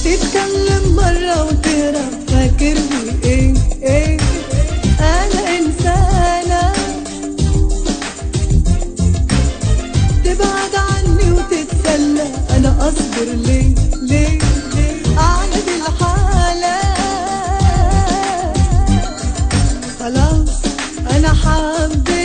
تتكلم مرة وتهرب فاكرني ايه ايه انا انسانة تبعد عني وتتسلى انا اصبر ليه ليه ليه على دي الحالة خلاص انا حبيت